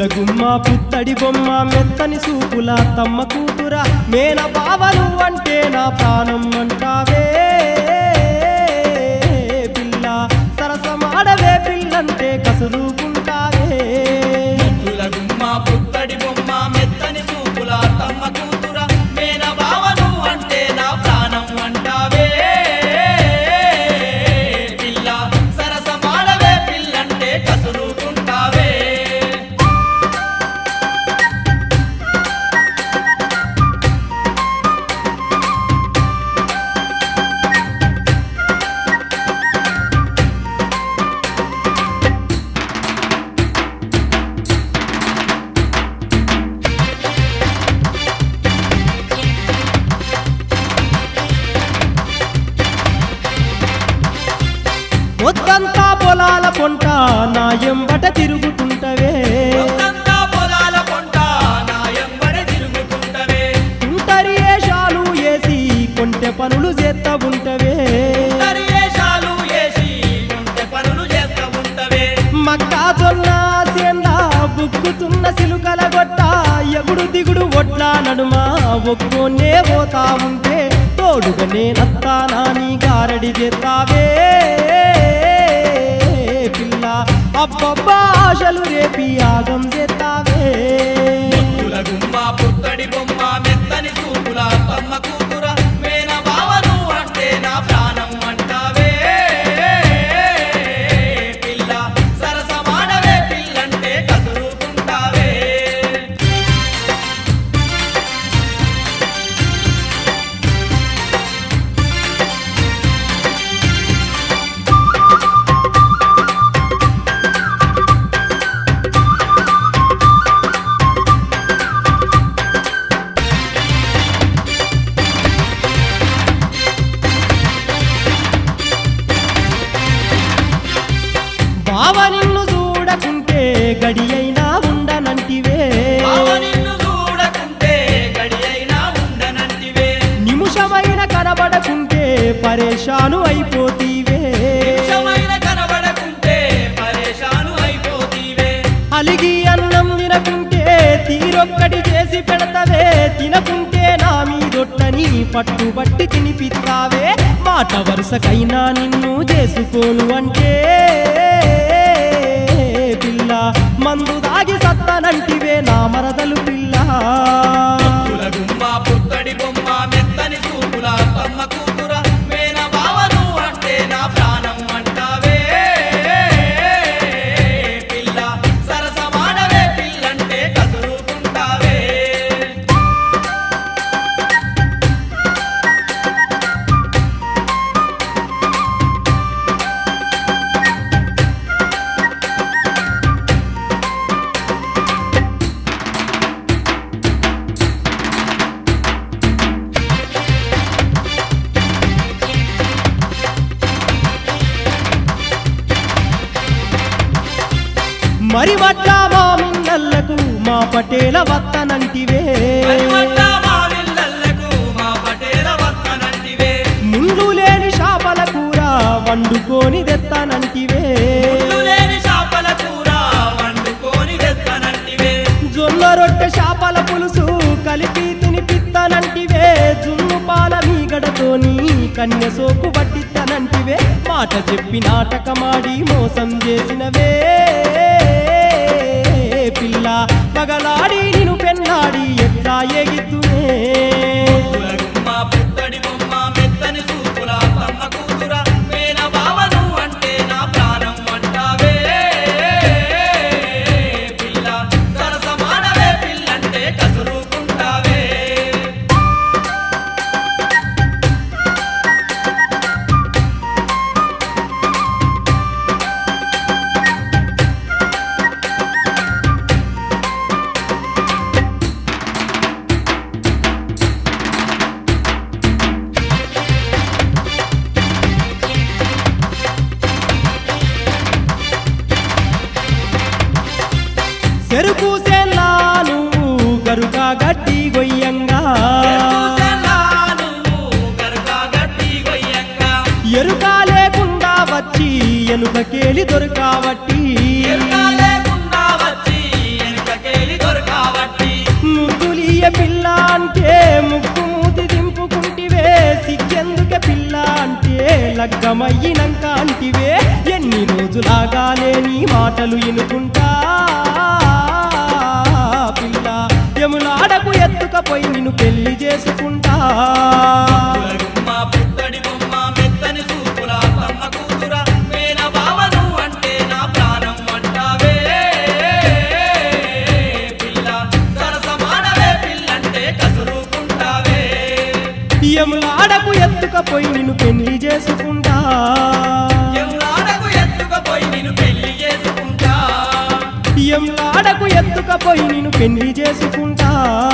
గుమ్మ పుత్తడి బొమ్మ మెత్తని సూపుల తమ్మ కూతుర మేన బావలు అంటే నా ప్రాణం అంటావే పిల్ల సరసమాడవే పిల్లంటే కసురుకుంటావే ముద్దుల గుమ్మ పుత్తడి బొమ్మ మెత్తని సూపుల తమ్మ కూతుర మేన బావను అంటే నా ప్రాణం అంటావే పిల్ల సరసమాడవే పిల్లంటే కసురుకుంటావే వద్దంతా పొలాల పొంట నా ఎంబట తిరుగుతుంటవే ఒక్కంతా పొలాల పొంట నా ఎంబడి తిరుగుతుంటవే తుంటరి ఏషాలు వేసి కొంటె పనులు చేస్తా ఉంటవే దరియేషాలు ఏసి ఉంటే పనులు చేస్తా ఉంటవే మక్కా జొన్న సేంద బుక్కుతున్న సిలుకల గొట్ట ఎగుడు దిగుడు ఒడ్ల నడుమ ఒక్కోనే పోతా ఉంటే తోడుగా నేనత్తానా నీ గారడి చేస్తావే పిల్ల అబ్బబ్బా ఆశలు రేపి ఆగం చేస్తావే ముద్దుల గుమ్మ పుత్తడి బొమ్మ మెత్తని సూపుల తమ్మ కూతుర మేన బావను అంటే నా ప్రాణం అంటావే పిల్ల సరసమాడవే పిల్లంటే కసురుకుంటావే బావ నిన్ను చూడకుంటే గడి అయినా ఉండనంటివే బావ నిన్ను చూడకుంటే గడి అయినా ఉండనంటివే నిమిషమైన కనబడకుంటే పరేషాను అయిపోతీవే నిమిషమైన కనబడకుంటే పరేషాను అయిపోతీవే అలిగి అన్నం తినకుంటే తీరొక్కటి చేసి పెడతవే తినకుంటే నా మీదొట్టని పట్టుబట్టి తినిపిస్తావే మాట వరుసకైనా నిన్ను చేసుకోను అంటే పిల్ల మందు దాగి సత్తనంటివే నా మరదలు పిల్ల ముద్దుల గుమ్మ పుత్తడి బొమ్మ మెత్తని సూపుల తమ్మ కూతుర మేన బావను అంటే నా ప్రాణం అంటావే పిల్ల సరసమాడవే పిల్లంటే కసురుకుంటావే మరి వడ్ల మా మిన్నల్లకు మా పటేల వత్తనంటివే మరివల్ల మా విల్లలకు మా పటేల వత్తనంటివే ముందు లేని చేపల కూర వండుకొని తెత్తానంటివే ముళ్ళు లేని చేపల కూర వండుకొని తెత్తనంటివే జొన్న రొట్టె చేపల పులుసు కలిపి తినిపిస్తానంటివే జున్ను పాల మీగడతోని కన్య సోకు పట్టిస్తానంటివే మాట చెప్పి నాటకమాడి మోసం చేసినవే పిల్ల పగలాడి నిన్ను పెన్నాడి ఎట్లా ఎగిద్దునే ముద్దుల గుమ్మ పుత్తడి బొమ్మ మెత్తని సూపుల తమ్మ కూతుర మేన బావను అంటే నా ప్రాణం అంటావే పిల్ల సరసమాడవే పిల్లంటే కసురుకుంటావే చెరుకు సేన్లా నువ్వు గరుగా గడ్డి గొయ్యంగా ఎరుకుసెల్లా నువ్వు గరుగా గట్టి గొయ్యంగా ఎరుక లేకుండా వచ్చి ఎనుకకేలి దొరకావట్టి ఎరుక లేకుండా వచ్చి వెనుక అంటే ముక్కు మూతి దింపుకుంటివే సిగ్గెందుకే పిల్ల అంటే లగ్గమయ్యినంక అంటివే ఎన్ని రోజులాగానే నీ మాటలు ఇనుకుంటా పిల్ల యములాడకు ఎత్తుకపోయి నిన్ను పెళ్లి చేసుకుంటా గుమ్మ పుత్తడి బొమ్మ మెత్తని సూపుల అత్తమ్మ కూతుర మేన బావను అంటే నా ప్రాణం అంటావే పిల్ల సరసమానవే పిల్లంటే కసురుకుంటావే యములాడకు ఎత్తుకపోయి నిన్ను పెళ్లి చేసుకుంటా ఎవరాడకు ఎత్తుకపోయి నేను పెళ్లి చేసుకుంటా యములాడకు ఎత్తుకపోయి నిన్ను పెళ్లి చేసుకుంటా